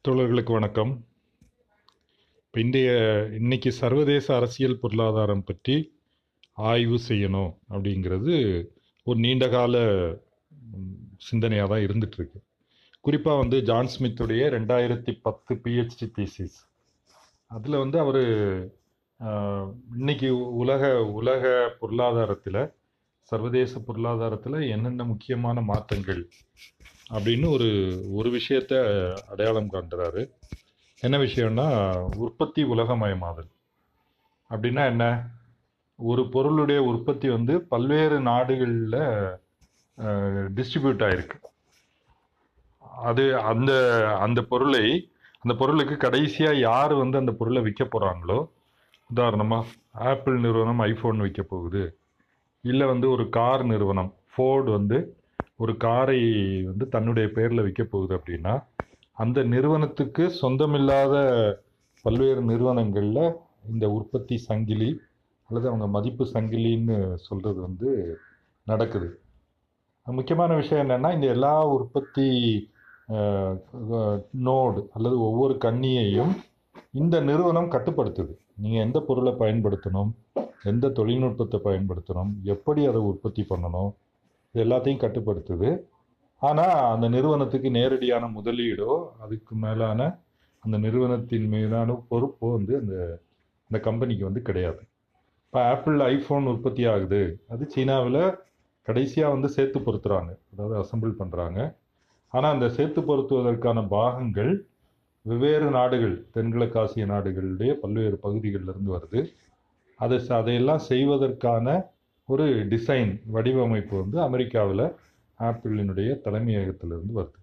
தோழர்களுக்கு வணக்கம் இப்போ இன்றைய இன்னைக்கு சர்வதேச அரசியல் பொருளாதாரம் பற்றி ஆய்வு செய்யணும் அப்படிங்கிறது ஒரு நீண்டகால சிந்தனையாக தான் இருந்துகிட்ருக்கு குறிப்பாக வந்து ஜான் ஸ்மித்துடைய ரெண்டாயிரத்தி பத்து பிஹெச்டி தீசிஸ் அதில் வந்து அவர் இன்னைக்கு உலக உலக பொருளாதாரத்தில் சர்வதேச பொருளாதாரத்தில் என்னென்ன முக்கியமான மாற்றங்கள் அப்படின்னு ஒரு ஒரு விஷயத்த அடையாளம் காண்றாரு என்ன விஷயம்னா உற்பத்தி உலகமயமாதல் அப்படின்னா என்ன ஒரு பொருளுடைய உற்பத்தி வந்து பல்வேறு நாடுகளில் டிஸ்ட்ரிபியூட் ஆயிருக்கு அது அந்த அந்த பொருளை அந்த பொருளுக்கு கடைசியாக யார் வந்து அந்த பொருளை விற்க போகிறாங்களோ உதாரணமாக ஆப்பிள் நிறுவனம் ஐஃபோன் விற்க போகுது இல்லை வந்து ஒரு கார் நிறுவனம் ஃபோர்டு வந்து ஒரு காரை வந்து தன்னுடைய பேரில் விற்க போகுது அப்படின்னா அந்த நிறுவனத்துக்கு சொந்தமில்லாத பல்வேறு நிறுவனங்களில் இந்த உற்பத்தி சங்கிலி அல்லது அவங்க மதிப்பு சங்கிலின்னு சொல்கிறது வந்து நடக்குது முக்கியமான விஷயம் என்னென்னா இந்த எல்லா உற்பத்தி நோடு அல்லது ஒவ்வொரு கண்ணியையும் இந்த நிறுவனம் கட்டுப்படுத்துது நீங்கள் எந்த பொருளை பயன்படுத்தணும் எந்த தொழில்நுட்பத்தை பயன்படுத்தணும் எப்படி அதை உற்பத்தி பண்ணணும் இது எல்லாத்தையும் கட்டுப்படுத்துது ஆனால் அந்த நிறுவனத்துக்கு நேரடியான முதலீடோ அதுக்கு மேலான அந்த நிறுவனத்தின் மீதான பொறுப்போ வந்து அந்த அந்த கம்பெனிக்கு வந்து கிடையாது இப்போ ஆப்பிள் ஐஃபோன் உற்பத்தி ஆகுது அது சீனாவில் கடைசியாக வந்து சேர்த்து பொருத்துறாங்க அதாவது அசம்பிள் பண்ணுறாங்க ஆனால் அந்த சேர்த்து பொருத்துவதற்கான பாகங்கள் வெவ்வேறு நாடுகள் தென்கிழக்காசிய நாடுகளுடைய பல்வேறு பகுதிகளிலிருந்து வருது அதை அதையெல்லாம் செய்வதற்கான ஒரு டிசைன் வடிவமைப்பு வந்து அமெரிக்காவில் ஆப்பிளினுடைய தலைமையகத்திலிருந்து வருது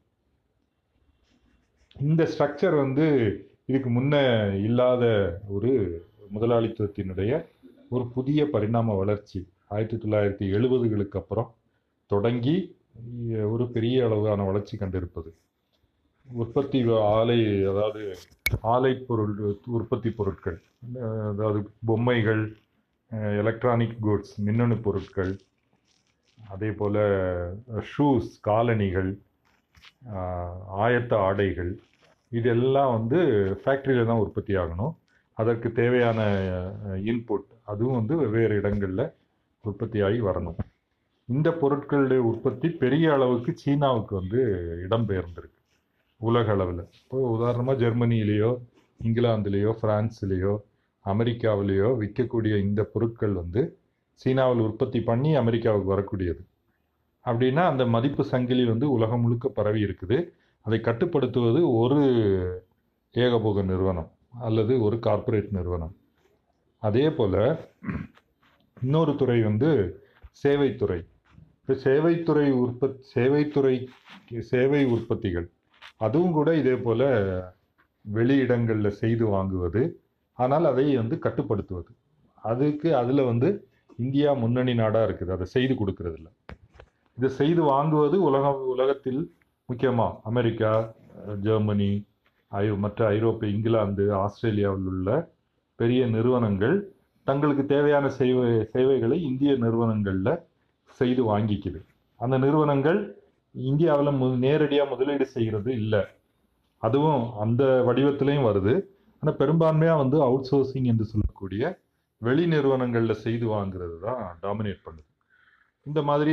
இந்த ஸ்ட்ரக்சர் வந்து இதுக்கு முன்ன இல்லாத ஒரு முதலாளித்துவத்தினுடைய ஒரு புதிய பரிணாம வளர்ச்சி ஆயிரத்தி தொள்ளாயிரத்தி எழுபதுகளுக்கு அப்புறம் தொடங்கி ஒரு பெரிய அளவான வளர்ச்சி கண்டிருப்பது உற்பத்தி ஆலை அதாவது ஆலை பொருள் உற்பத்தி பொருட்கள் அதாவது பொம்மைகள் எலக்ட்ரானிக் குட்ஸ் மின்னணு பொருட்கள் அதே போல் ஷூஸ் காலணிகள் ஆயத்த ஆடைகள் இதெல்லாம் வந்து ஃபேக்ட்ரியில் தான் உற்பத்தி ஆகணும் அதற்கு தேவையான இன்புட் அதுவும் வந்து வெவ்வேறு இடங்களில் உற்பத்தி ஆகி வரணும் இந்த பொருட்களுடைய உற்பத்தி பெரிய அளவுக்கு சீனாவுக்கு வந்து இடம்பெயர்ந்திருக்கு உலக அளவில் இப்போ உதாரணமாக ஜெர்மனிலேயோ இங்கிலாந்துலேயோ ஃப்ரான்ஸ்லேயோ அமெரிக்காவிலேயோ விற்கக்கூடிய இந்த பொருட்கள் வந்து சீனாவில் உற்பத்தி பண்ணி அமெரிக்காவுக்கு வரக்கூடியது அப்படின்னா அந்த மதிப்பு சங்கிலி வந்து உலகம் முழுக்க பரவி இருக்குது அதை கட்டுப்படுத்துவது ஒரு ஏகபோக நிறுவனம் அல்லது ஒரு கார்ப்பரேட் நிறுவனம் அதே போல் இன்னொரு துறை வந்து சேவைத்துறை இப்போ சேவைத்துறை உற்பத்தி சேவைத்துறை சேவை உற்பத்திகள் அதுவும் கூட இதே போல் வெளியிடங்களில் செய்து வாங்குவது ஆனால் அதை வந்து கட்டுப்படுத்துவது அதுக்கு அதில் வந்து இந்தியா முன்னணி நாடாக இருக்குது அதை செய்து கொடுக்கறதில்ல இதை செய்து வாங்குவது உலக உலகத்தில் முக்கியமாக அமெரிக்கா ஜெர்மனி ஐ மற்ற ஐரோப்பிய இங்கிலாந்து ஆஸ்திரேலியாவில் உள்ள பெரிய நிறுவனங்கள் தங்களுக்கு தேவையான சேவை சேவைகளை இந்திய நிறுவனங்களில் செய்து வாங்கிக்குது அந்த நிறுவனங்கள் இந்தியாவில் மு நேரடியாக முதலீடு செய்கிறது இல்லை அதுவும் அந்த வடிவத்திலையும் வருது ஆனால் பெரும்பான்மையாக வந்து அவுட் சோர்சிங் என்று சொல்லக்கூடிய வெளி நிறுவனங்களில் செய்து வாங்குறது தான் டாமினேட் பண்ணுது இந்த மாதிரி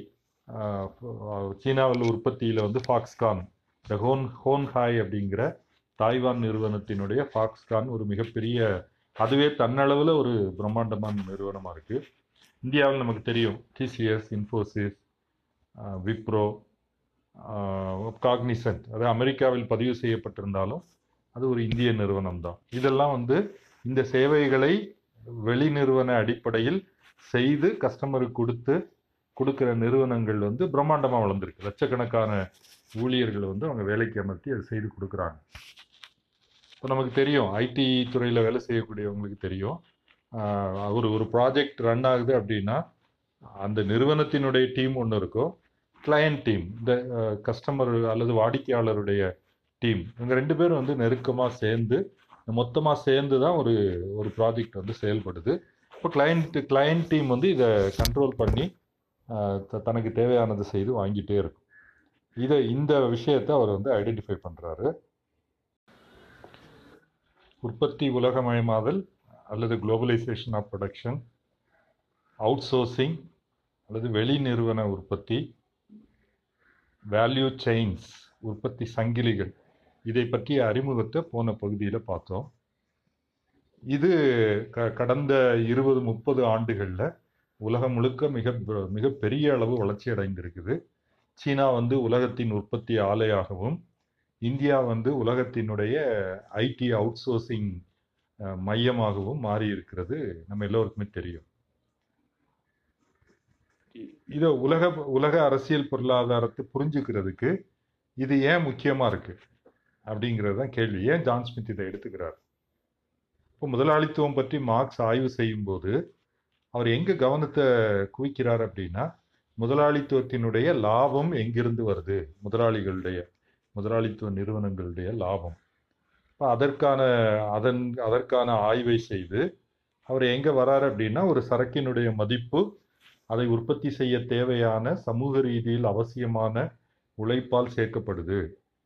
சீனாவில் உற்பத்தியில் வந்து ஃபாக்ஸ்கான் இந்த ஹோன் ஹோன் ஹாய் அப்படிங்கிற தாய்வான் நிறுவனத்தினுடைய ஃபாக்ஸ்கான் ஒரு மிகப்பெரிய அதுவே தன்னளவில் ஒரு பிரம்மாண்டமான நிறுவனமாக இருக்குது இந்தியாவில் நமக்கு தெரியும் டிசிஎஸ் இன்ஃபோசிஸ் விப்ரோ காக்னிசன்ட் அது அமெரிக்காவில் பதிவு செய்யப்பட்டிருந்தாலும் அது ஒரு இந்திய நிறுவனம் தான் இதெல்லாம் வந்து இந்த சேவைகளை வெளி நிறுவன அடிப்படையில் செய்து கஸ்டமருக்கு கொடுத்து கொடுக்குற நிறுவனங்கள் வந்து பிரம்மாண்டமாக வளர்ந்துருக்கு லட்சக்கணக்கான ஊழியர்கள் வந்து அவங்க வேலைக்கு அமர்த்தி அதை செய்து கொடுக்குறாங்க இப்போ நமக்கு தெரியும் ஐடி துறையில் வேலை செய்யக்கூடியவங்களுக்கு தெரியும் ஒரு ஒரு ப்ராஜெக்ட் ரன் ஆகுது அப்படின்னா அந்த நிறுவனத்தினுடைய டீம் ஒன்று இருக்கும் கிளையண்ட் டீம் இந்த கஸ்டமர் அல்லது வாடிக்கையாளருடைய டீம் இவங்க ரெண்டு பேரும் வந்து நெருக்கமாக சேர்ந்து மொத்தமாக சேர்ந்து தான் ஒரு ஒரு ப்ராஜெக்ட் வந்து செயல்படுது இப்போ கிளையண்ட் கிளையண்ட் டீம் வந்து இதை கண்ட்ரோல் பண்ணி தனக்கு தேவையானது செய்து வாங்கிட்டே இருக்கும் இதை இந்த விஷயத்தை அவர் வந்து ஐடென்டிஃபை பண்ணுறாரு உற்பத்தி உலகமயமாதல் அல்லது globalisation of production outsourcing அல்லது வெளி நிறுவன உற்பத்தி வேல்யூ செயின்ஸ் உற்பத்தி சங்கிலிகள் இதை பற்றிய அறிமுகத்தை போன பகுதியில் பார்த்தோம் இது க கடந்த இருபது முப்பது ஆண்டுகளில் உலகம் முழுக்க மிக மிக பெரிய அளவு வளர்ச்சி அடைந்திருக்குது சீனா வந்து உலகத்தின் உற்பத்தி ஆலையாகவும் இந்தியா வந்து உலகத்தினுடைய ஐடி அவுட் சோர்சிங் மையமாகவும் மாறி இருக்கிறது நம்ம எல்லோருக்குமே தெரியும் இதை உலக உலக அரசியல் பொருளாதாரத்தை புரிஞ்சுக்கிறதுக்கு இது ஏன் முக்கியமாக இருக்கு அப்படிங்கிறது தான் கேள்வி ஏன் ஜான் ஸ்மித் இதை எடுத்துக்கிறார் இப்போ முதலாளித்துவம் பற்றி மார்க்ஸ் ஆய்வு செய்யும்போது அவர் எங்கே கவனத்தை குவிக்கிறார் அப்படின்னா முதலாளித்துவத்தினுடைய லாபம் எங்கிருந்து வருது முதலாளிகளுடைய முதலாளித்துவ நிறுவனங்களுடைய லாபம் இப்போ அதற்கான அதன் அதற்கான ஆய்வை செய்து அவர் எங்கே வராரு அப்படின்னா ஒரு சரக்கினுடைய மதிப்பு அதை உற்பத்தி செய்ய தேவையான சமூக ரீதியில் அவசியமான உழைப்பால் சேர்க்கப்படுது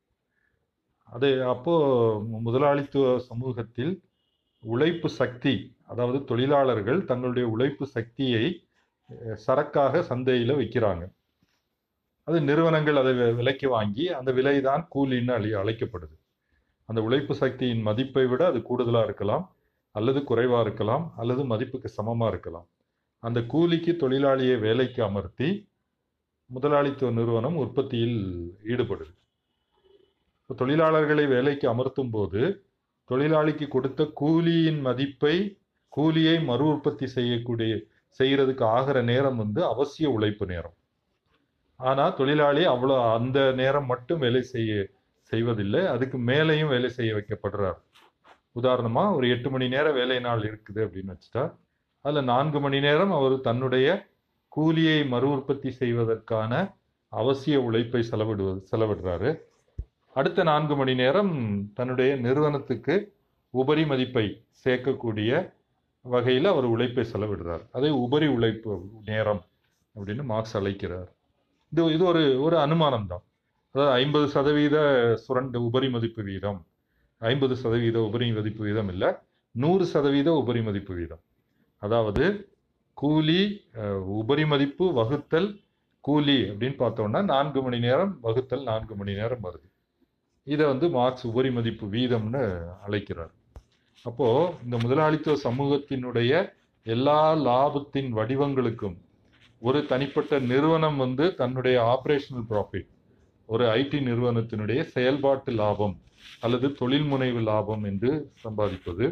அது அப்போ முதலாளித்துவ சமூகத்தில் உழைப்பு சக்தி அதாவது தொழிலாளர்கள் தங்களுடைய உழைப்பு சக்தியை சரக்காக சந்தையில் வைக்கிறாங்க அது நிறுவனங்கள் அதை விலைக்கு வாங்கி அந்த விலை தான் கூலின்னு அழி அழைக்கப்படுது அந்த உழைப்பு சக்தியின் மதிப்பை விட அது கூடுதலாக இருக்கலாம் அல்லது குறைவாக இருக்கலாம் அல்லது மதிப்புக்கு சமமாக இருக்கலாம் அந்த கூலிக்கு தொழிலாளியை வேலைக்கு அமர்த்தி முதலாளித்துவ நிறுவனம் உற்பத்தியில் ஈடுபடுது இப்போ தொழிலாளர்களை வேலைக்கு அமர்த்தும் போது தொழிலாளிக்கு கொடுத்த கூலியின் மதிப்பை கூலியை மறு உற்பத்தி செய்யக்கூடிய செய்யறதுக்கு ஆகிற நேரம் வந்து அவசிய உழைப்பு நேரம் ஆனால் தொழிலாளி அவ்வளோ அந்த நேரம் மட்டும் வேலை செய்ய செய்வதில்லை அதுக்கு மேலேயும் வேலை செய்ய வைக்கப்படுறார் உதாரணமாக ஒரு எட்டு மணி நேரம் வேலை நாள் இருக்குது அப்படின்னு வச்சுட்டா அதில் நான்கு மணி நேரம் அவர் தன்னுடைய கூலியை மறு உற்பத்தி செய்வதற்கான அவசிய உழைப்பை செலவிடுவது செலவிடுறாரு அடுத்த நான்கு மணி நேரம் தன்னுடைய நிறுவனத்துக்கு உபரி மதிப்பை சேர்க்கக்கூடிய வகையில் அவர் உழைப்பை செலவிடுறார் அதை உபரி உழைப்பு நேரம் அப்படின்னு மார்க்ஸ் அழைக்கிறார் இது இது ஒரு ஒரு அனுமானம் தான் அதாவது ஐம்பது சதவீத சுரண்ட உபரி மதிப்பு வீதம் ஐம்பது சதவீத உபரி மதிப்பு வீதம் இல்லை நூறு சதவீத உபரி மதிப்பு வீதம் அதாவது கூலி உபரி மதிப்பு வகுத்தல் கூலி அப்படின்னு பார்த்தோம்னா நான்கு மணி நேரம் வகுத்தல் நான்கு மணி நேரம் வருது இதை வந்து மார்க்ஸ் உபரி மதிப்பு வீதம்னு அழைக்கிறார் அப்போ இந்த முதலாளித்துவ சமூகத்தினுடைய எல்லா லாபத்தின் வடிவங்களுக்கும் ஒரு தனிப்பட்ட நிறுவனம் வந்து தன்னுடைய ஆப்ரேஷனல் ப்ராஃபிட் ஒரு ஐடி நிறுவனத்தினுடைய செயல்பாட்டு லாபம் அல்லது தொழில் முனைவு லாபம் என்று சம்பாதிப்பது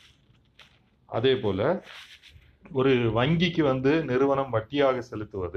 அதே போல ஒரு வங்கிக்கு வந்து நிறுவனம் வட்டியாக செலுத்துவது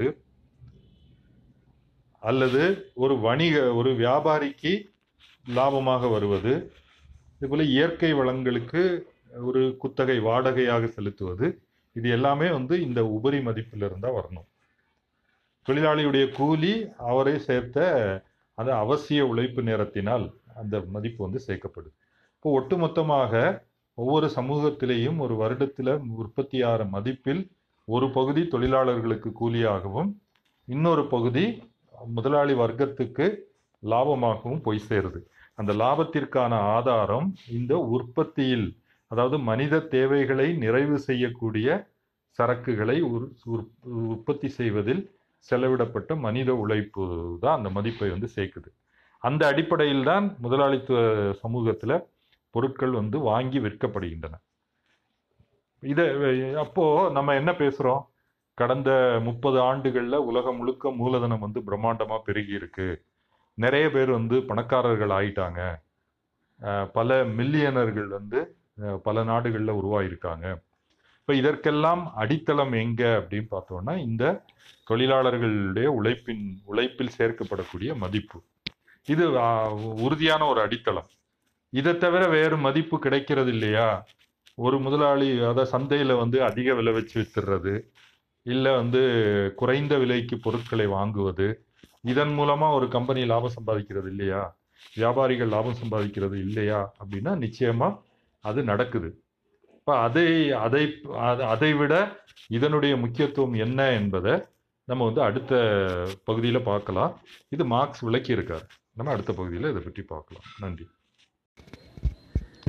அல்லது ஒரு வணிக ஒரு வியாபாரிக்கு லாபமாக வருவது இதுபோல இயற்கை வளங்களுக்கு ஒரு குத்தகை வாடகையாக செலுத்துவது இது எல்லாமே வந்து இந்த உபரி மதிப்பில் இருந்தால் வரணும் தொழிலாளியுடைய கூலி அவரை சேர்த்த அந்த அவசிய உழைப்பு நேரத்தினால் அந்த மதிப்பு வந்து சேர்க்கப்படுது இப்போ ஒட்டுமொத்தமாக ஒவ்வொரு சமூகத்திலேயும் ஒரு வருடத்தில் உற்பத்தி ஆகிற மதிப்பில் ஒரு பகுதி தொழிலாளர்களுக்கு கூலியாகவும் இன்னொரு பகுதி முதலாளி வர்க்கத்துக்கு லாபமாகவும் போய் சேருது அந்த லாபத்திற்கான ஆதாரம் இந்த உற்பத்தியில் அதாவது மனித தேவைகளை நிறைவு செய்யக்கூடிய சரக்குகளை உற்பத்தி செய்வதில் செலவிடப்பட்ட மனித உழைப்பு தான் அந்த மதிப்பை வந்து சேர்க்குது அந்த அடிப்படையில் தான் முதலாளித்துவ சமூகத்தில் பொருட்கள் வந்து வாங்கி விற்கப்படுகின்றன இதை அப்போ நம்ம என்ன பேசுறோம் கடந்த முப்பது ஆண்டுகளில் உலகம் முழுக்க மூலதனம் வந்து பிரம்மாண்டமாக பெருகி இருக்கு நிறைய பேர் வந்து பணக்காரர்கள் ஆயிட்டாங்க பல மில்லியனர்கள் வந்து பல நாடுகளில் உருவாயிருக்காங்க இப்போ இதற்கெல்லாம் அடித்தளம் எங்க அப்படின்னு பார்த்தோம்னா இந்த தொழிலாளர்களுடைய உழைப்பின் உழைப்பில் சேர்க்கப்படக்கூடிய மதிப்பு இது உறுதியான ஒரு அடித்தளம் இதை தவிர வேறு மதிப்பு கிடைக்கிறது இல்லையா ஒரு முதலாளி அதாவது சந்தையில் வந்து அதிக விலை வச்சு வித்துடுறது இல்லை வந்து குறைந்த விலைக்கு பொருட்களை வாங்குவது இதன் மூலமாக ஒரு கம்பெனி லாபம் சம்பாதிக்கிறது இல்லையா வியாபாரிகள் லாபம் சம்பாதிக்கிறது இல்லையா அப்படின்னா நிச்சயமாக அது நடக்குது இப்போ அதை அதை அதை விட இதனுடைய முக்கியத்துவம் என்ன என்பதை நம்ம வந்து அடுத்த பகுதியில் பார்க்கலாம் இது மார்க்ஸ் விளக்கி இருக்கார் நம்ம அடுத்த பகுதியில் இதை பற்றி பார்க்கலாம் நன்றி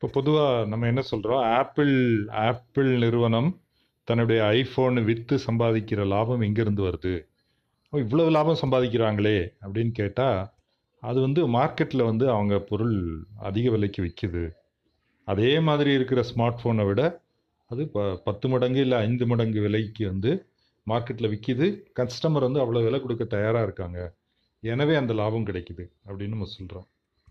இப்போ பொதுவாக நம்ம என்ன சொல்கிறோம் ஆப்பிள் ஆப்பிள் நிறுவனம் தன்னுடைய ஐஃபோன் விற்று சம்பாதிக்கிற லாபம் எங்கேருந்து வருது ஓ, இவ்வளவு லாபம் சம்பாதிக்கிறாங்களே அப்படின்னு கேட்டால் அது வந்து மார்க்கெட்டில் வந்து அவங்க பொருள் அதிக விலைக்கு விற்கிது அதே மாதிரி இருக்கிற ஸ்மார்ட் ஃபோனை விட அது ப பத்து மடங்கு இல்லை ஐந்து மடங்கு விலைக்கு வந்து மார்க்கெட்டில் விற்கிது கஸ்டமர் வந்து அவ்வளோ விலை கொடுக்க தயாராக இருக்காங்க எனவே அந்த லாபம் கிடைக்குது அப்படின்னு நம்ம சொல்கிறோம்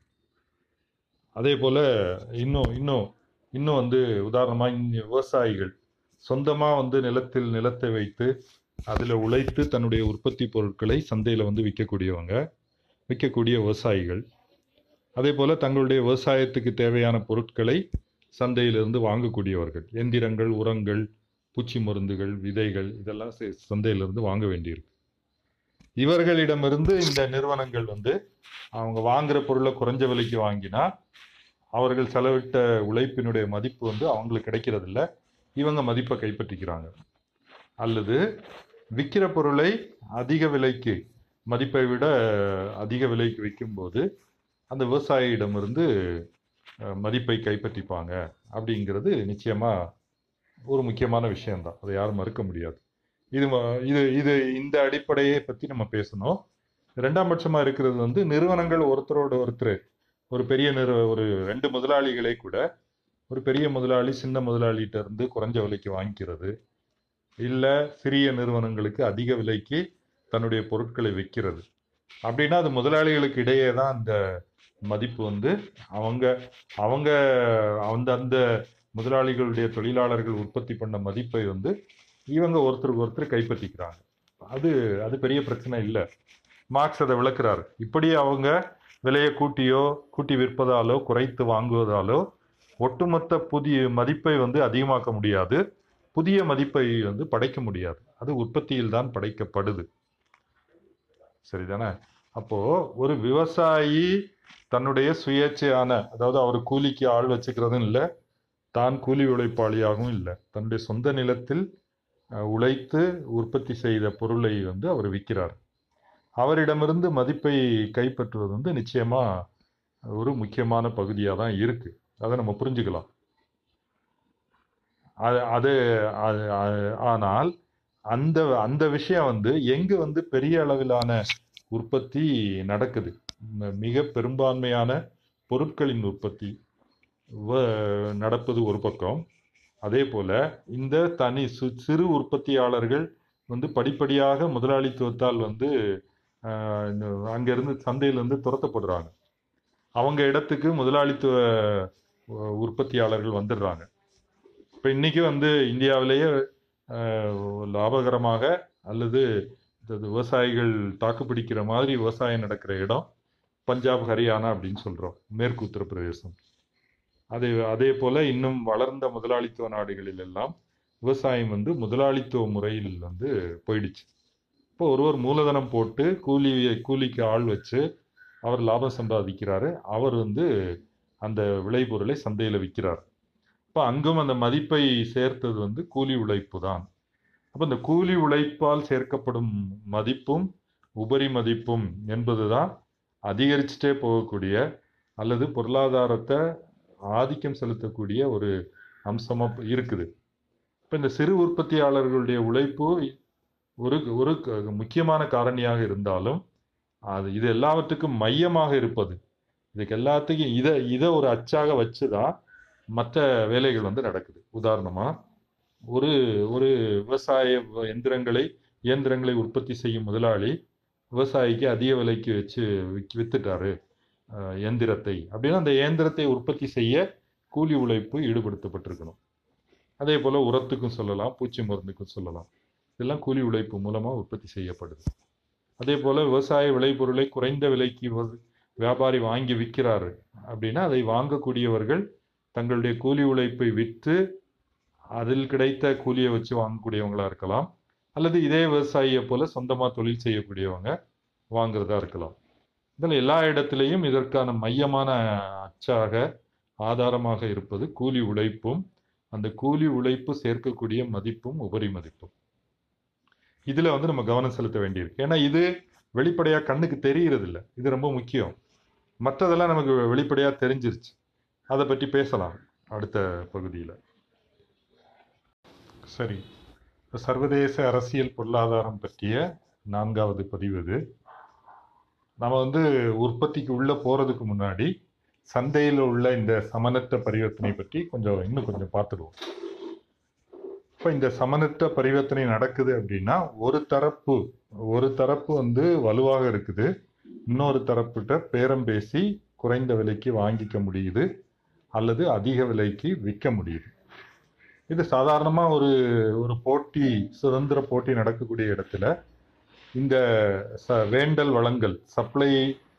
அதே போல் இன்னும் இன்னும் இன்னும் வந்து உதாரணமாக இங்க விவசாயிகள் சொந்தமாக வந்து நிலத்தில் நிலத்தை வைத்து அதில் உழைத்து தன்னுடைய உற்பத்தி பொருட்களை சந்தையில் வந்து விற்கக்கூடியவங்க விற்கக்கூடிய விவசாயிகள் அதே போல் தங்களுடைய விவசாயத்துக்கு தேவையான பொருட்களை சந்தையிலிருந்து வாங்கக்கூடியவர்கள் எந்திரங்கள் உரங்கள் பூச்சி மருந்துகள் விதைகள் இதெல்லாம் சே- சந்தையிலிருந்து வாங்க வேண்டியிருக்கு இவர்களிடமிருந்து இந்த நிறுவனங்கள் வந்து அவங்க வாங்குற பொருளை குறைஞ்ச விலைக்கு வாங்கினா அவர்கள் செலவிட்ட உழைப்பினுடைய மதிப்பு வந்து அவங்களுக்கு கிடைக்கிறதில்ல இவங்க மதிப்பை கைப்பற்றிக்கிறாங்க அல்லது விற்கிற பொருளை அதிக விலைக்கு மதிப்பை விட அதிக விலைக்கு விற்கும்போது அந்த விவசாயியிடமிருந்து அஹ், மதிப்பை கைப்பற்றிப்பாங்க அப்படிங்கிறது நிச்சயமா ஒரு முக்கியமான விஷயம்தான் அதை யாரும் மறுக்க முடியாது இது ம- இது இது இந்த அடிப்படையை பற்றி நம்ம பேசணும் ரெண்டாம் பட்சமாக இருக்கிறது வந்து நிறுவனங்கள் ஒருத்தரோட ஒருத்தர் ஒரு பெரிய நிறு ஒரு ரெண்டு முதலாளிகளே கூட ஒரு பெரிய முதலாளி சின்ன முதலாளிகிட்ட இருந்து குறைஞ்ச விலைக்கு வாங்கிக்கிறது இல்லை சிறிய நிறுவனங்களுக்கு அதிக விலைக்கு தன்னுடைய பொருட்களை விற்கிறது அப்படின்னா அது முதலாளிகளுக்கு இடையே தான் அந்த மதிப்பு வந்து அவங்க அவங்க அந்த அந்த முதலாளிகளுடைய தொழிலாளர்கள் உற்பத்தி பண்ண மதிப்பை வந்து இவங்க ஒருத்தருக்கு ஒருத்தர் கைப்பற்றிக்கிறாங்க அது அது பெரிய பிரச்சனை இல்லை மார்க்ஸ் அதை விளக்குறாரு இப்படி அவங்க விலையை கூட்டியோ கூட்டி விற்பதாலோ குறைத்து வாங்குவதாலோ ஒட்டுமொத்த புதிய மதிப்பை வந்து அதிகமாக்க முடியாது புதிய மதிப்பை வந்து படைக்க முடியாது அது உற்பத்தியில் தான் படைக்கப்படுது சரிதானே அப்போ ஒரு விவசாயி தன்னுடைய சுயேட்சையான அதாவது அவர் கூலிக்கு ஆள் வச்சுக்கிறதும் இல்லை தான் கூலி உழைப்பாளியாகவும் இல்லை தன்னுடைய சொந்த நிலத்தில் அஹ், உழைத்து உற்பத்தி செய்த பொருளை வந்து அவர் விற்கிறார் அவரிடமிருந்து மதிப்பை கைப்பற்றுவது வந்து நிச்சயமா ஒரு முக்கியமான பகுதியாக தான் இருக்கு அதை நம்ம புரிஞ்சுக்கலாம் அது அது அது- அது- ஆனால் அந்த அந்த விஷயம் வந்து எங்க வந்து பெரிய அளவிலான உற்பத்தி நடக்குது ம- மிக பெரும்பான்மையான பொருட்களின் உற்பத்தி வ- நடப்பது ஒரு பக்கம் அதே போல இந்த தனி சு- சிறு உற்பத்தியாளர்கள் வந்து படிப்படியாக முதலாளித்துவத்தால் வந்து ஆஹ், இந்த அங்கிருந்து சந்தையிலிருந்து துரத்தப்படுறாங்க அவங்க இடத்துக்கு முதலாளித்துவ உ- உற்பத்தியாளர்கள் வந்துடுறாங்க இப்போ இன்னைக்கு வந்து இந்தியாவிலேயே ஆஹ், லாபகரமாக அல்லது இந்த விவசாயிகள் தாக்குப்பிடிக்கிற மாதிரி விவசாயம் நடக்கிற இடம் பஞ்சாப் ஹரியானா அப்படின்னு சொல்றோம் மேற்கு உத்தரப்பிரதேசம் அதே அதே போல இன்னும் வளர்ந்த முதலாளித்துவ நாடுகளில் எல்லாம் விவசாயம் வந்து முதலாளித்துவ முறையில் வந்து போயிடுச்சு இப்போ ஒருவர் மூலதனம் போட்டு கூலி கூலிக்கு ஆள் வச்சு அவர் லாபம் சம்பாதிக்கிறாரு அவர் வந்து அந்த விளைபொருளை சந்தையில் விற்கிறார் இப்போ அங்கும் அந்த மதிப்பை சேர்த்தது வந்து கூலி உழைப்பு தான் அப்போ இந்த கூலி உழைப்பால் சேர்க்கப்படும் மதிப்பும் உபரி மதிப்பும் என்பதுதான் அதிகரிச்சுட்டே போகக்கூடிய அல்லது பொருளாதாரத்தை ஆதிக்கம் செலுத்தக்கூடிய ஒரு அம்சமா இருக்குது இப்போ இந்த சிறு உற்பத்தியாளர்களுடைய உழைப்பு ஒரு ஒரு க- முக்கியமான காரணியாக இருந்தாலும் அது இது எல்லாவற்றுக்கும் மையமாக இருப்பது இதுக்கு எல்லாத்துக்கும் இதை இதை ஒரு அச்சாக வச்சு தான் மற்ற வேலைகள் வந்து நடக்குது உதாரணமா ஒரு ஒரு விவசாய எந்திரங்களை இயந்திரங்களை உற்பத்தி செய்யும் முதலாளி விவசாயிக்கு அதிக விலைக்கு வச்சு விக்- வித்துட்டாரு அஹ், இயந்திரத்தை அப்படின்னா அந்த இயந்திரத்தை உற்பத்தி செய்ய கூலி உழைப்பு ஈடுபடுத்தப்பட்டிருக்கணும் அதே போல உரத்துக்கும் சொல்லலாம் பூச்சி மருந்துக்கும் சொல்லலாம் இதெல்லாம் கூலி உழைப்பு மூலமா உற்பத்தி செய்யப்படுது அதே போல விவசாய விளைபொருளை குறைந்த விலைக்கு வ- வியாபாரி வாங்கி விற்கிறாரு அப்படின்னா அதை வாங்கக்கூடியவர்கள் தங்களுடைய கூலி உழைப்பை விற்று அதில் கிடைத்த கூலியை வச்சு வாங்கக்கூடியவங்களா இருக்கலாம் அல்லது இதே விவசாயியை போல சொந்தமா தொழில் செய்யக்கூடியவங்க வாங்குறதா இருக்கலாம் இதில் எல்லா இடத்திலையும் இதற்கான மையமான அச்சாக ஆதாரமாக இருப்பது கூலி உழைப்பும் அந்த கூலி உழைப்பு சேர்க்கக்கூடிய மதிப்பும் உபரி மதிப்பும் இதுல வந்து நம்ம கவனம் செலுத்த வேண்டியிருக்கு ஏன்னா இது வெளிப்படையா கண்ணுக்கு தெரியறது இல்ல இது ரொம்ப முக்கியம் மற்றதெல்லாம் நமக்கு வெளிப்படையா தெரிஞ்சிருச்சு அதை பற்றி பேசலாம் அடுத்த பகுதியில் சரி இப்ப சர்வதேச அரசியல் பொருளாதாரம் பற்றிய நான்காவது பதிவு இது நம்ம வந்து உற்பத்திக்கு உள்ள போறதுக்கு முன்னாடி சந்தையில் உள்ள இந்த சமனற்ற பரிவர்த்தனை பற்றி கொஞ்சம் இன்னும் கொஞ்சம் பார்த்துடுவோம் இப்போ இந்த சமனற்ற பரிவர்த்தனை நடக்குது அப்படின்னா ஒரு தரப்பு ஒரு தரப்பு வந்து வலுவாக இருக்குது இன்னொரு தரப்புகிட்ட பேரம் பேசி குறைந்த விலைக்கு வாங்கிக்க முடியுது அல்லது அதிக விலைக்கு விற்க முடியுது இது சாதாரணமாக ஒரு ஒரு போட்டி சுதந்திர போட்டி நடக்கக்கூடிய இடத்துல இந்த ச வேண்டல் வளங்கள் சப்ளை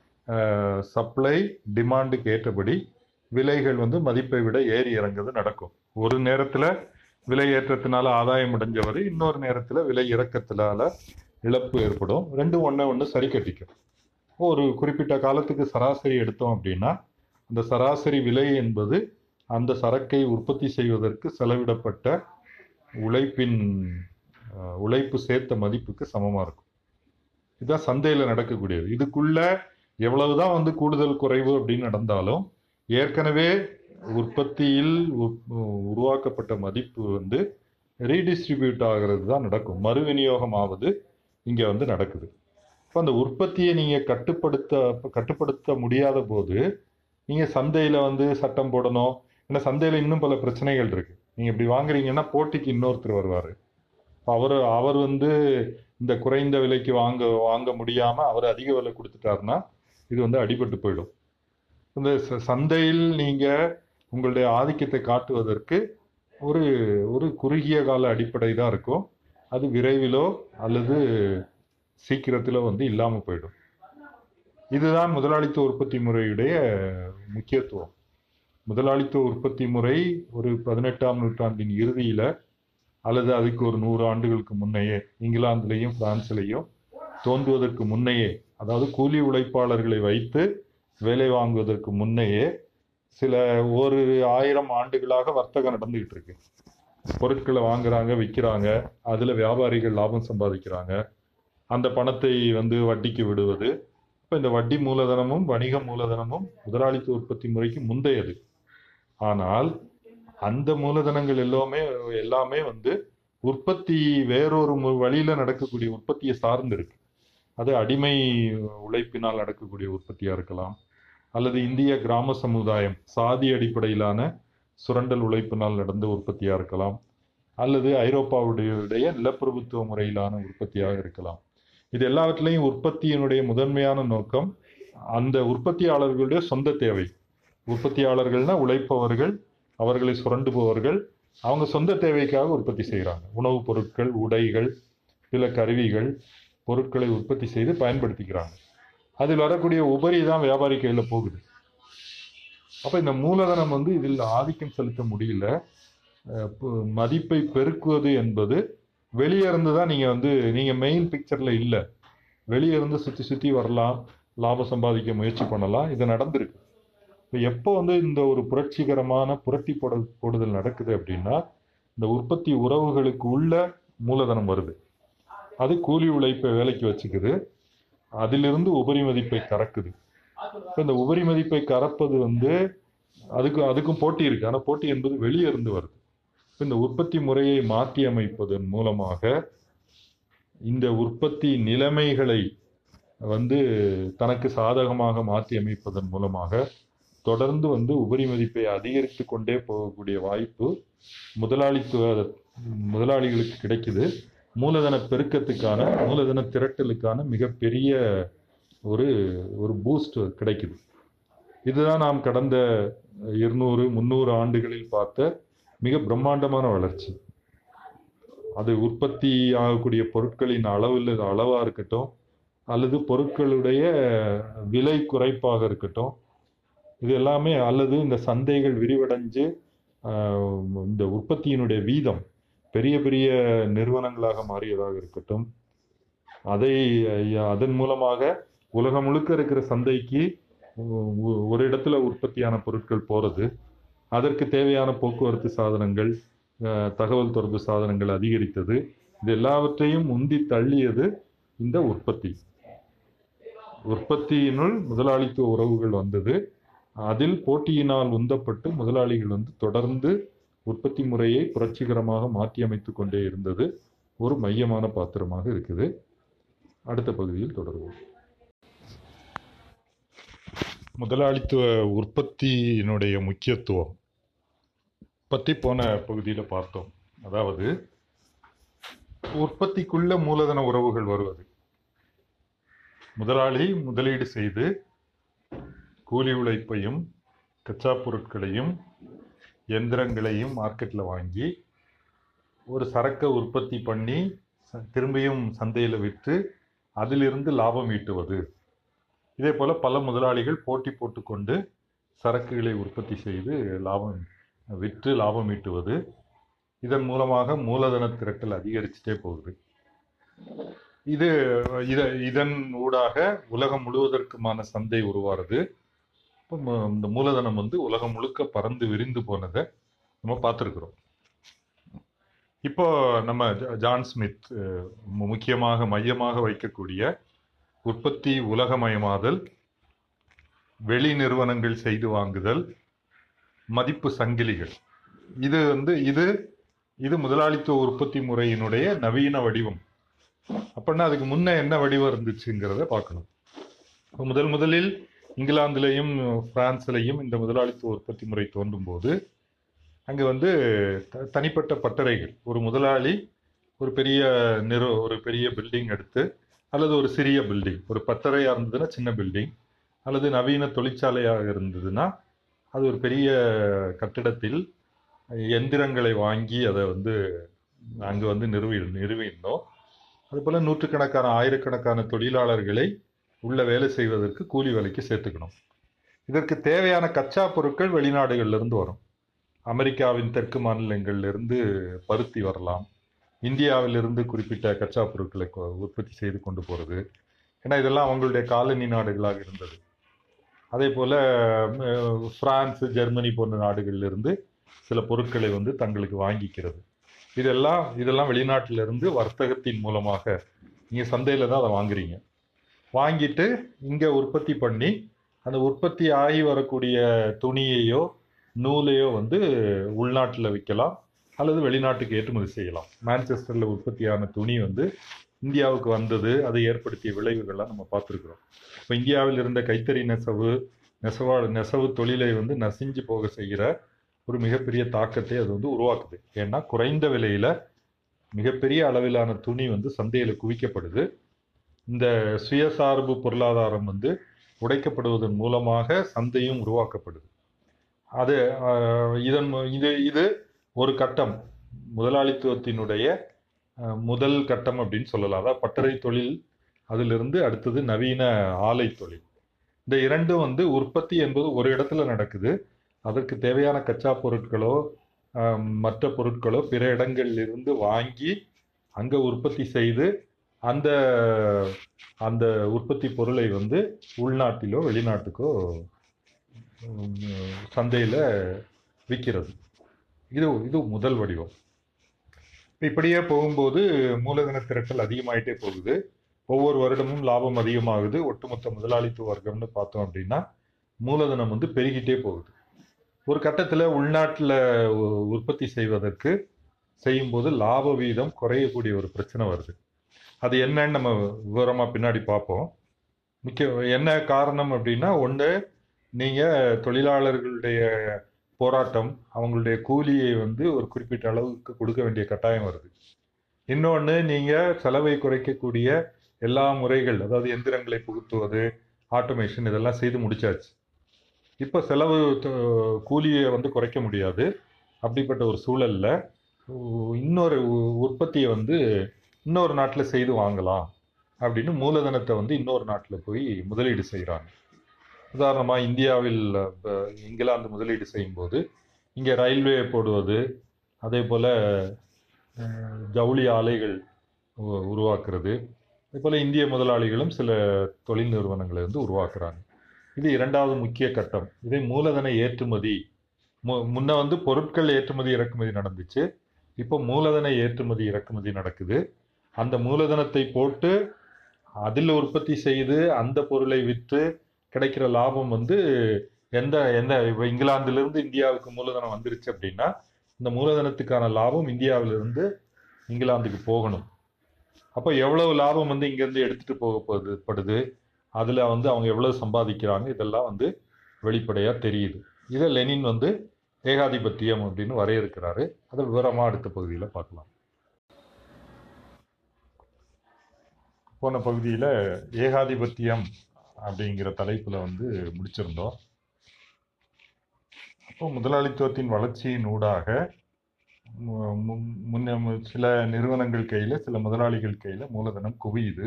சப்ளை டிமாண்டுக்கு ஏற்றபடி விலைகள் வந்து மதிப்பை விட ஏறி இறங்குறது நடக்கும் ஒரு நேரத்தில் விலை ஏற்றத்தினால ஆதாயம் அடைஞ்சவர் இன்னொரு நேரத்தில் விலை இறக்கத்தினால இழப்பு ஏற்படும் ரெண்டும் ஒன்று ஒன்று சரி கட்டிக்கும் ஒரு குறிப்பிட்ட காலத்துக்கு சராசரி எடுத்தோம் அப்படின்னா அந்த சராசரி விலை என்பது அந்த சரக்கை உற்பத்தி செய்வதற்கு செலவிடப்பட்ட உழைப்பின் அஹ், உழைப்பு சேர்த்த மதிப்புக்கு சமமாக இருக்கும் இதுதான் சந்தையில் நடக்கக்கூடியது இதுக்குள்ள எவ்வளவுதான் வந்து கூடுதல் குறைவு அப்படின்னு நடந்தாலும் ஏற்கனவே உற்பத்தியில் உ- உருவாக்கப்பட்ட மதிப்பு வந்து ரீடிஸ்ட்ரிபியூட் ஆகிறது தான் நடக்கும் மறுவிநியோகம் ஆவது இங்கே வந்து நடக்குது இப்போ அந்த உற்பத்தியை நீங்கள் கட்டுப்படுத்த கட்டுப்படுத்த முடியாத போது நீங்கள் சந்தையில் வந்து சட்டம் போடணும் ஏன்னா சந்தையில் இன்னும் பல பிரச்சனைகள் இருக்கு நீங்கள் இப்படி வாங்குறீங்கன்னா போட்டிக்கு இன்னொருத்தர் வருவார் அவர் அவர் வந்து இந்த குறைந்த விலைக்கு வாங்க வாங்க முடியாமல் அவர் அதிக விலை கொடுத்துட்டாருன்னா இது வந்து அடிபட்டு போயிடும் இந்த ச- சந்தையில் நீங்கள் உங்களுடைய ஆதிக்கத்தை காட்டுவதற்கு ஒரு ஒரு குறுகிய கால அடிப்படை தான் இருக்கும் அது விரைவிலோ அல்லது சீக்கிரத்திலோ வந்து இல்லாமல் போயிடும் இதுதான் முதலாளித்துவ உற்பத்தி முறையுடைய முக்கியத்துவம் முதலாளித்துவ உற்பத்தி முறை ஒரு பதினெட்டாம் நூற்றாண்டின் இறுதியில அல்லது அதுக்கு ஒரு நூறு ஆண்டுகளுக்கு முன்னையே இங்கிலாந்துலேயும் பிரான்ஸ்லேயும் தோன்றுவதற்கு முன்னையே அதாவது கூலி உழைப்பாளர்களை வைத்து வேலை வாங்குவதற்கு முன்னையே சில ஒரு ஆயிரம் ஆண்டுகளாக வர்த்தகம் நடந்துகிட்டு இருக்கு பொருட்களை வாங்குறாங்க விற்கிறாங்க அதுல வியாபாரிகள் லாபம் சம்பாதிக்கிறாங்க அந்த பணத்தை வந்து வட்டிக்கு விடுவது இப்போ இந்த வட்டி மூலதனமும் வணிக மூலதனமும் முதலாளித்துவ உற்பத்தி முறைக்கு முந்தையது ஆனால் அந்த மூலதனங்கள் எல்லாமே எல்லாமே வந்து உற்பத்தி வேறொரு மு- வழியில நடக்கக்கூடிய உற்பத்தியை சார்ந்து இருக்கு அது அடிமை உழைப்பினால் நடக்கக்கூடிய உற்பத்தியா இருக்கலாம் அல்லது இந்திய கிராம சமுதாயம் சாதி அடிப்படையிலான சுரண்டல் உழைப்பினால் நடந்த உற்பத்தியா இருக்கலாம் அல்லது ஐரோப்பாவுடைய நிலப்பிரபுத்துவ முறையிலான உற்பத்தியாக இருக்கலாம் இது எல்லாவற்றிலையும் உற்பத்தியினுடைய முதன்மையான நோக்கம் அந்த உற்பத்தியாளர்களுடைய சொந்த தேவை உற்பத்தியாளர்கள்னா உழைப்பவர்கள் அவர்களை சுரண்டுபவர்கள் அவங்க சொந்த தேவைக்காக உற்பத்தி செய்கிறாங்க உணவுப் பொருட்கள் உடைகள் சில கருவிகள் பொருட்களை உற்பத்தி செய்து பயன்படுத்திக்கிறாங்க அதில் வரக்கூடிய உபரி தான் வியாபாரி கையில் போகுது அப்போ இந்த மூலதனம் வந்து இதில் ஆதிக்கம் செலுத்த முடியல அஹ் பு- மதிப்பை பெருக்குவது என்பது வெளியே இருந்து தான் நீங்கள் வந்து நீங்கள் மெயின் பிக்சரில் இல்லை வெளியே இருந்து சுற்றி சுற்றி வரலாம் லாபம் சம்பாதிக்க முயற்சி பண்ணலாம் இது நடந்திருக்கு இப்போ எப்போ வந்து இந்த ஒரு புரட்சிகரமான புரட்டி போட போடுதல் நடக்குது அப்படின்னா இந்த உற்பத்தி உறவுகளுக்கு உள்ள மூலதனம் வருது அது கூலி உழைப்பை வேலைக்கு வச்சுக்குது அதிலிருந்து உபரி மதிப்பை கறக்குது இப்போ இந்த உபரி மதிப்பை கறப்பது வந்து அதுக்கு அதுக்கும் போட்டி இருக்கு ஆனால் போட்டி என்பது வெளியே இருந்து வருது இப்ப இந்த உற்பத்தி முறையை மாற்றி அமைப்பதன் மூலமாக இந்த உற்பத்தி நிலைமைகளை வந்து தனக்கு சாதகமாக மாற்றி அமைப்பதன் மூலமாக தொடர்ந்து வந்து உபரி மதிப்பை அதிகரித்து கொண்டே போகக்கூடிய வாய்ப்பு முதலாளித்துவ முதலாளிகளுக்கு கிடைக்குது மூலதன பெருக்கத்துக்கான மூலதன திரட்டலுக்கான மிகப்பெரிய ஒரு ஒரு பூஸ்ட் கிடைக்குது இதுதான் நாம் கடந்த இருநூறு முந்நூறு ஆண்டுகளில் பார்த்த மிக பிரம்மாண்டமான வளர்ச்சி அது உற்பத்தி ஆகக்கூடிய பொருட்களின் அளவில் அளவா இருக்கட்டும் அல்லது பொருட்களுடைய விலை குறைப்பாக இருக்கட்டும் இது எல்லாமே அல்லது இந்த சந்தைகள் விரிவடைஞ்சு ஆஹ், இந்த உற்பத்தியினுடைய வீதம் பெரிய பெரிய நிறுவனங்களாக மாறியதாக இருக்கட்டும் அதை அஹ், அதன் மூலமாக உலகம் முழுக்க இருக்கிற சந்தைக்கு ஒ- ஒ- ஒரு இடத்துல உற்பத்தியான பொருட்கள் போறது அதற்கு தேவையான போக்குவரத்து சாதனங்கள் அஹ், தகவல் தொடர்பு சாதனங்கள் அதிகரித்தது இது எல்லாவற்றையும் உந்தி தள்ளியது இந்த உற்பத்தி உற்பத்தியினுள் முதலாளித்துவ உறவுகள் வந்தது அதில் போட்டியினால் உந்தப்பட்டு முதலாளிகள் வந்து தொடர்ந்து உற்பத்தி முறையை புரட்சிகரமாக மாற்றி அமைத்து கொண்டே இருந்தது ஒரு மையமான பாத்திரமாக இருக்குது அடுத்த பகுதியில் தொடர்வோம் முதலாளித்துவ உற்பத்தியினுடைய முக்கியத்துவம் பற்றி போன பகுதியில் பார்த்தோம் அதாவது உற்பத்திக்குள்ள மூலதன உறவுகள் வருவது முதலாளி முதலீடு செய்து கூலி உழைப்பையும் கச்சா பொருட்களையும் எந்திரங்களையும் மார்க்கெட்டில் வாங்கி ஒரு சரக்கை உற்பத்தி பண்ணி ச- திரும்பியும் சந்தையில் விற்று அதிலிருந்து லாபம் ஈட்டுவது இதே போல பல முதலாளிகள் போட்டி போட்டுக்கொண்டு சரக்குகளை உற்பத்தி செய்து லாபம் விற்று லாபம் ஈட்டுவது இதன் மூலமாக மூலதன திரட்டல் அதிகரிச்சுட்டே போகுது இது இத இதன் ஊடாக உலகம் முழுவதற்குமான சந்தை உருவாறது இப்போ ம- இந்த மூலதனம் வந்து உலகம் முழுக்க பறந்து விரிந்து போனதை நம்ம பார்த்துருக்குறோம் இப்போ நம்ம ஜா- ஜான் ஸ்மித் அஹ், மு- முக்கியமாக மையமாக வைக்கக்கூடிய உற்பத்தி உலகமயமாதல் வெளி நிறுவனங்கள் செய்து வாங்குதல் மதிப்பு சங்கிலிகள் இது வந்து இது இது முதலாளித்துவ உற்பத்தி முறையினுடைய நவீன வடிவம் அப்படின்னா அதுக்கு முன்ன என்ன வடிவம் இருந்துச்சுங்கிறத பார்க்கணும் இப்போ முதல் முதலில் இங்கிலாந்துலேயும் பிரான்ஸ்லேயும் இந்த முதலாளித்துவ உற்பத்தி முறை தோன்றும் போது அங்கே வந்து த- தனிப்பட்ட பட்டறைகள் ஒரு முதலாளி ஒரு பெரிய நிறு ஒரு பெரிய பில்டிங் எடுத்து அல்லது ஒரு சிறிய பில்டிங் ஒரு பட்டறையாக இருந்ததுன்னா சின்ன பில்டிங் அல்லது நவீன தொழிற்சாலையாக இருந்ததுன்னா அது ஒரு பெரிய கட்டிடத்தில் எந்திரங்களை வாங்கி அதை வந்து அங்கே வந்து நிறுவி நிறுவியிருந்தோம் அதுபோல் நூற்றுக்கணக்கான ஆயிரக்கணக்கான தொழிலாளர்களை உள்ள வேலை செய்வதற்கு கூலி வேலைக்கு சேர்த்துக்கணும் இதற்கு தேவையான கச்சா பொருட்கள் வெளிநாடுகள்ல இருந்து வரும் அமெரிக்காவின் தெற்கு மாநிலங்கள்ல இருந்து பருத்தி வரலாம் இந்தியாவிலிருந்து குறிப்பிட்ட கச்சா பொருட்களை கொ- உற்பத்தி செய்து கொண்டு போகிறது ஏன்னா இதெல்லாம் அவங்களுடைய காலனி நாடுகளாக இருந்தது அதே போல் பிரான்ஸ் ஜெர்மனி போன்ற நாடுகளில் இருந்து சில பொருட்களை வந்து தங்களுக்கு வாங்கிக்கிறது இதெல்லாம் இதெல்லாம் வெளிநாட்டிலிருந்து வர்த்தகத்தின் மூலமாக நீங்கள் சந்தையில் தான் அதை வாங்குறீங்க வாங்கிட்டு இங்கே உற்பத்தி பண்ணி அந்த உற்பத்தி ஆகி வரக்கூடிய துணியையோ நூலையோ வந்து உள்நாட்டில் விற்கலாம் அல்லது வெளிநாட்டுக்கு ஏற்றுமதி செய்யலாம் மான்செஸ்டரில் உற்பத்தியான துணி வந்து இந்தியாவுக்கு வந்தது அது ஏற்படுத்திய விளைவுகள்லாம் நம்ம பார்த்துருக்குறோம் இப்போ இந்தியாவில் இருந்த கைத்தறி நெசவு நெசவா நெசவு தொழிலை வந்து நசிஞ்சு போக செய்கிற ஒரு மிகப்பெரிய தாக்கத்தை அது வந்து உருவாக்குது ஏன்னா குறைந்த விலையில மிகப்பெரிய அளவிலான துணி வந்து சந்தையில் குவிக்கப்படுது இந்த சுயசார்பு பொருளாதாரம் வந்து உடைக்கப்படுவதன் மூலமாக சந்தையும் உருவாக்கப்படுது அது ஆஹ், இதன் மு- இது இது ஒரு கட்டம் முதலாளித்துவத்தினுடைய ஆஹ், முதல் கட்டம் அப்படின்னு சொல்லலாம் அதாவது பட்டறை தொழில் அதிலிருந்து அடுத்தது நவீன ஆலை தொழில் இந்த இரண்டும் வந்து உற்பத்தி என்பது ஒரு இடத்துல நடக்குது அதற்கு தேவையான கச்சா பொருட்களோ ஆஹ், மற்ற பொருட்களோ பிற இடங்களில் இருந்து வாங்கி அங்கே உற்பத்தி செய்து அந்த அந்த உற்பத்தி பொருளை வந்து உள்நாட்டிலோ வெளிநாட்டுக்கோ சந்தையில் விற்கிறது இது இது முதல் வடிவம் இப்படியே போகும்போது மூலதன திரட்டல் அதிகமாயிட்டே போகுது ஒவ்வொரு வருடமும் லாபம் அதிகமாகுது ஒட்டுமொத்த முதலாளித்துவ வர்க்கம்னு பார்த்தோம் அப்படின்னா மூலதனம் வந்து பெருகிட்டே போகுது ஒரு கட்டத்தில் உள்நாட்டில் உற்பத்தி செய்வதற்கு செய்யும்போது லாப வீதம் குறையக்கூடிய ஒரு பிரச்சனை வருது அது என்னன்னு நம்ம விவரமா பின்னாடி பார்ப்போம் முக்கிய என்ன காரணம் அப்படின்னா ஒன்று நீங்கள் தொழிலாளர்களுடைய போராட்டம் அவங்களுடைய கூலியை வந்து ஒரு குறிப்பிட்ட அளவுக்கு கொடுக்க வேண்டிய கட்டாயம் வருது இன்னொன்று நீங்கள் செலவை குறைக்கக்கூடிய எல்லா முறைகள் அதாவது எந்திரங்களை புகுத்துவது ஆட்டோமேஷன் இதெல்லாம் செய்து முடிச்சாச்சு இப்போ செலவு த- கூலியை வந்து குறைக்க முடியாது அப்படிப்பட்ட ஒரு சூழல்ல உ- இன்னொரு உ- உற்பத்தியை வந்து இன்னொரு நாட்டில் செய்து வாங்கலாம் அப்படின்னு மூலதனத்தை வந்து இன்னொரு நாட்டில் போய் முதலீடு செய்கிறாங்க உதாரணமாக இந்தியாவில் அஹ், இங்கிலாந்து முதலீடு செய்யும்போது இங்கே ரயில்வே போடுவது அதே போல் ஜவுளி ஆலைகள் உ- உருவாக்குறது அதே போல் இந்திய முதலாளிகளும் சில தொழில் நிறுவனங்களை வந்து உருவாக்குறாங்க இது இரண்டாவது முக்கிய கட்டம் இதே மூலதன ஏற்றுமதி மு- முன்ன வந்து பொருட்கள் ஏற்றுமதி இறக்குமதி நடந்துச்சு இப்போ மூலதன ஏற்றுமதி இறக்குமதி நடக்குது அந்த மூலதனத்தை போட்டு அதில் உற்பத்தி செய்து அந்த பொருளை விற்று கிடைக்கிற லாபம் வந்து எந்த எந்த இப்போ இங்கிலாந்திலிருந்து இந்தியாவுக்கு மூலதனம் வந்துருச்சு அப்படின்னா இந்த மூலதனத்துக்கான லாபம் இந்தியாவிலிருந்து இங்கிலாந்துக்கு போகணும் அப்போ எவ்வளவு லாபம் வந்து இங்கேருந்து எடுத்துட்டு போகப்படுது படுது அதில் வந்து அவங்க எவ்வளவு சம்பாதிக்கிறாங்க இதெல்லாம் வந்து வெளிப்படையாக தெரியுது இதை லெனின் வந்து ஏகாதிபத்தியம் அப்படின்னு வரையறுக்கிறாரு அதை விவரமாக அடுத்த பகுதியில் பார்க்கலாம் போன பகுதியில் ஏகாதிபத்தியம் அப்படிங்கிற தலைப்பில் வந்து முடிச்சிருந்தோம் அப்போ முதலாளித்துவத்தின் வளர்ச்சியின் ஊடாக மு- மு- முன்ன மு- சில நிறுவனங்கள் கையில் சில முதலாளிகள் கையில் மூலதனம் குவியுது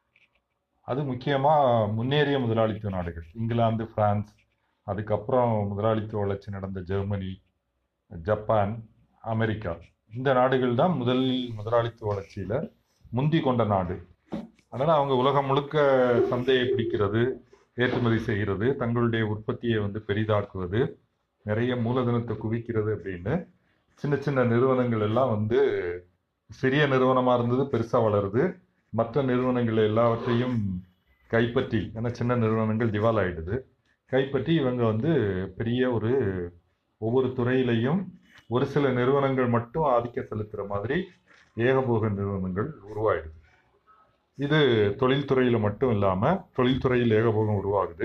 அது முக்கியமாக முன்னேறிய முதலாளித்துவ நாடுகள் இங்கிலாந்து பிரான்ஸ் அதுக்கப்புறம் முதலாளித்துவ வளர்ச்சி நடந்த ஜெர்மனி ஜப்பான் அமெரிக்கா இந்த நாடுகள் தான் முதலில் முதலாளித்துவ வளர்ச்சியில் முந்தி கொண்ட நாடு அதனால் அவங்க உலகம் முழுக்க சந்தையை பிடிக்கிறது ஏற்றுமதி செய்கிறது தங்களுடைய உற்பத்தியை வந்து பெரிதாக்குவது நிறைய மூலதனத்தை குவிக்கிறது அப்படின்னு சின்ன சின்ன நிறுவனங்கள் எல்லாம் வந்து சிறிய நிறுவனமாக இருந்தது பெருசாக வளருது மற்ற நிறுவனங்கள் எல்லாவற்றையும் கைப்பற்றி ஏன்னா சின்ன நிறுவனங்கள் திவால் ஆயிடுது கைப்பற்றி இவங்க வந்து பெரிய ஒரு ஒவ்வொரு துறையிலையும் ஒரு சில நிறுவனங்கள் மட்டும் ஆதிக்கம் செலுத்துகிற மாதிரி ஏகபோக நிறுவனங்கள் உருவாயிடுது இது தொழில்துறையில் மட்டும் இல்லாமல் தொழில்துறையில் ஏகபோகம் உருவாகுது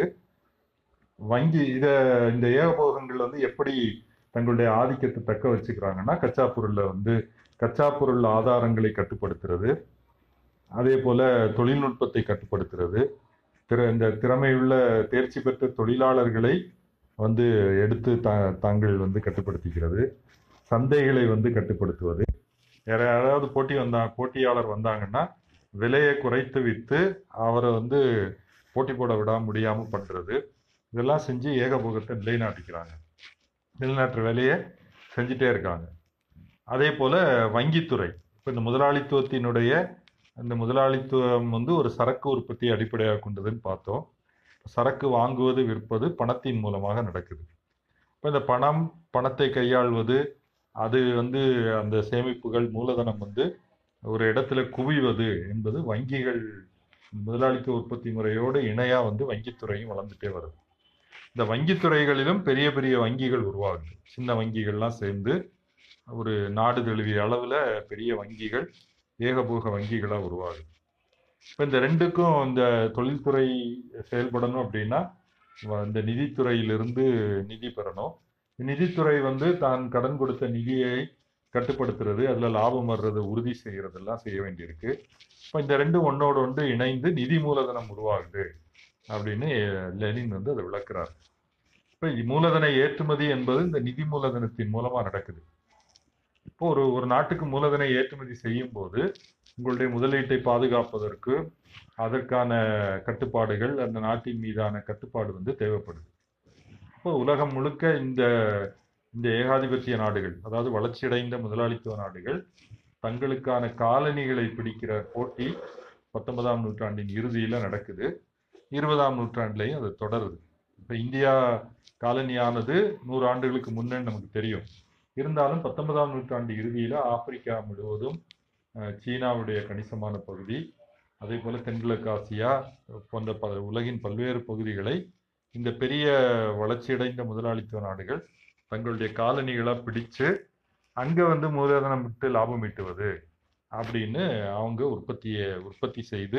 வங்கி இதை இந்த ஏகபோகங்கள் வந்து எப்படி தங்களுடைய ஆதிக்கத்தை தக்க வச்சுக்கிறாங்கன்னா கச்சா பொருளில் வந்து கச்சா பொருள் ஆதாரங்களை கட்டுப்படுத்துறது அதே போல தொழில்நுட்பத்தை கட்டுப்படுத்துறது திற இந்த திறமையுள்ள தேர்ச்சி பெற்ற தொழிலாளர்களை வந்து எடுத்து த தாங்கள் வந்து கட்டுப்படுத்திக்கிறது சந்தைகளை வந்து கட்டுப்படுத்துவது வேற யாராவது போட்டி வந்தா போட்டியாளர் வந்தாங்கன்னா விலையை குறைத்து விற்று அவரை வந்து போட்டி போட விடாம முடியாமல் பண்ணுறது இதெல்லாம் செஞ்சு ஏகபோகத்தை நிலைநாட்டிக்கிறாங்க நிலைநாட்டுற வேலையை செஞ்சுட்டே இருக்காங்க அதே போல் வங்கித்துறை இப்போ இந்த முதலாளித்துவத்தினுடைய இந்த முதலாளித்துவம் வந்து ஒரு சரக்கு உற்பத்தியை அடிப்படையாக கொண்டதுன்னு பார்த்தோம் சரக்கு வாங்குவது விற்பது பணத்தின் மூலமாக நடக்குது இப்போ இந்த பணம் பணத்தை கையாள்வது அது வந்து அந்த சேமிப்புகள் மூலதனம் வந்து ஒரு இடத்துல குவிவது என்பது வங்கிகள் முதலாளித்துவ உற்பத்தி முறையோடு இணையாக வந்து வங்கித்துறையும் வளர்ந்துட்டே வருது இந்த வங்கித்துறைகளிலும் பெரிய பெரிய வங்கிகள் உருவாகுது சின்ன வங்கிகள்லாம் சேர்ந்து ஒரு நாடு தழுவிய அளவில் பெரிய வங்கிகள் ஏகபோக வங்கிகளாக உருவாகுது இப்போ இந்த ரெண்டுக்கும் இந்த தொழில்துறை செயல்படணும் அப்படின்னா வ- இந்த நிதித்துறையிலிருந்து நிதி பெறணும் நிதித்துறை வந்து தான் கடன் கொடுத்த நிதியை கட்டுப்படுத்துறது அதில் லாபம் வர்றதை உறுதி செய்யறதெல்லாம் செய்ய வேண்டியிருக்கு இப்போ இந்த ரெண்டும் ஒன்றோடு ஒன்று இணைந்து நிதி மூலதனம் உருவாகுது அப்படின்னு லெனின் வந்து அதை விளக்குறார் இப்போ மூலதன ஏற்றுமதி என்பது இந்த நிதி மூலதனத்தின் மூலமா நடக்குது இப்போ ஒரு ஒரு நாட்டுக்கு மூலதன ஏற்றுமதி செய்யும் போது உங்களுடைய முதலீட்டை பாதுகாப்பதற்கு அதற்கான கட்டுப்பாடுகள் அந்த நாட்டின் மீதான கட்டுப்பாடு வந்து தேவைப்படுது இப்போ உலகம் முழுக்க இந்த இந்த ஏகாதிபத்திய நாடுகள் அதாவது வளர்ச்சியடைந்த முதலாளித்துவ நாடுகள் தங்களுக்கான காலனிகளை பிடிக்கிற போட்டி பத்தொன்பதாம் நூற்றாண்டின் இறுதியில் நடக்குது இருபதாம் நூற்றாண்டுலையும் அது தொடருது இப்போ இந்தியா காலனியானது நூறு ஆண்டுகளுக்கு முன்னே நமக்கு தெரியும் இருந்தாலும் பத்தொன்பதாம் நூற்றாண்டு இறுதியில் ஆப்பிரிக்கா முழுவதும் அஹ், சீனாவுடைய கணிசமான பகுதி அதே போல தென்கிழக்கு ஆசியா போன்ற பல உலகின் பல்வேறு பகுதிகளை இந்த பெரிய வளர்ச்சியடைந்த முதலாளித்துவ நாடுகள் தங்களுடைய காலனிகளாக பிடிச்சு அங்கே வந்து மூலதனம் விட்டு லாபம் ஈட்டுவது அப்படின்னு அவங்க உற்பத்தியை உற்பத்தி செய்து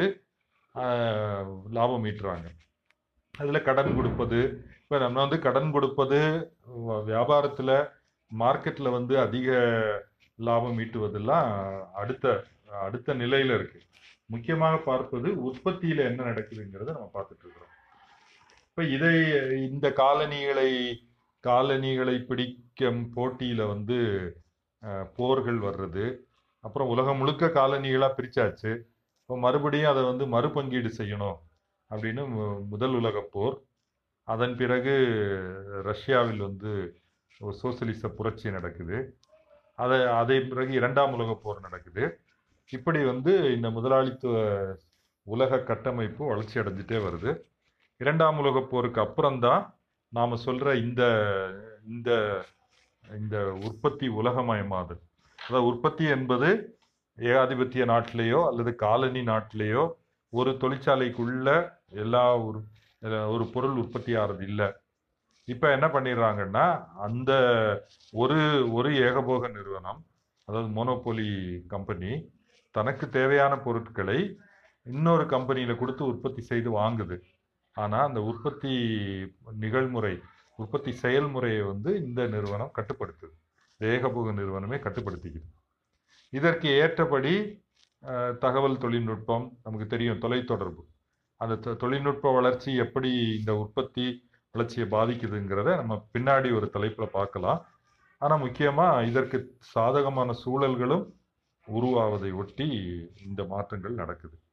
ஆஹ், லாபம் ஈட்டுறாங்க அதில் கடன் கொடுப்பது இப்போ நம்ம வந்து கடன் கொடுப்பது வ- வியாபாரத்தில் மார்க்கெட்டில் வந்து அதிக லாபம் ஈட்டுவதெல்லாம் அடுத்த அடுத்த நிலையில் இருக்கு முக்கியமாக பார்ப்பது உற்பத்தியில் என்ன நடக்குதுங்கிறத நம்ம பார்த்துட்டு இருக்கிறோம் இப்போ இதை இந்த காலனிகளை காலனிகளை பிடிக்கும் போட்டியில் வந்து அஹ், போர்கள் வர்றது அப்புறம் உலகம் முழுக்க காலனிகளாக பிரிச்சாச்சு இப்போ மறுபடியும் அதை வந்து மறுபங்கீடு செய்யணும் அப்படின்னு மு- முதல் உலகப் போர் அதன் பிறகு ரஷ்யாவில் வந்து ஒரு சோசியலிச புரட்சி நடக்குது அதை அதே பிறகு இரண்டாம் உலகப் போர் நடக்குது இப்படி வந்து இந்த முதலாளித்துவ உலக கட்டமைப்பு வளர்ச்சி அடைஞ்சிட்டே வருது இரண்டாம் உலகப் போருக்கு அப்புறம்தான் நாம் சொல்ற இந்த இந்த இந்த உற்பத்தி உலகமயமாதல் அதாவது உற்பத்தி என்பது ஏகாதிபத்திய நாட்டிலேயோ அல்லது காலனி நாட்டிலேயோ ஒரு தொழிற்சாலைக்குள்ள எல்லா ஒரு ஒரு பொருள் உற்பத்தி ஆகிறது இல்லை இப்போ என்ன பண்ணிடுறாங்கன்னா அந்த ஒரு ஒரு ஏகபோக நிறுவனம் அதாவது மோனோபோலி கம்பெனி தனக்கு தேவையான பொருட்களை இன்னொரு கம்பெனியில் கொடுத்து உற்பத்தி செய்து வாங்குது ஆனால் அந்த உற்பத்தி நிகழ்முறை உற்பத்தி செயல்முறையை வந்து இந்த நிறுவனம் கட்டுப்படுத்துது இந்த ஏகபோக நிறுவனமே கட்டுப்படுத்திக்குது இதற்கு ஏற்றபடி அஹ், தகவல் தொழில்நுட்பம் நமக்கு தெரியும் தொலைத்தொடர்பு அந்த தொ- தொழில்நுட்ப வளர்ச்சி எப்படி இந்த உற்பத்தி வளர்ச்சியை பாதிக்குதுங்கிறத நம்ம பின்னாடி ஒரு தலைப்பில் பார்க்கலாம் ஆனால் முக்கியமாக இதற்கு சாதகமான சூழல்களும் உருவாவதை ஒட்டி இந்த மாற்றங்கள் நடக்குது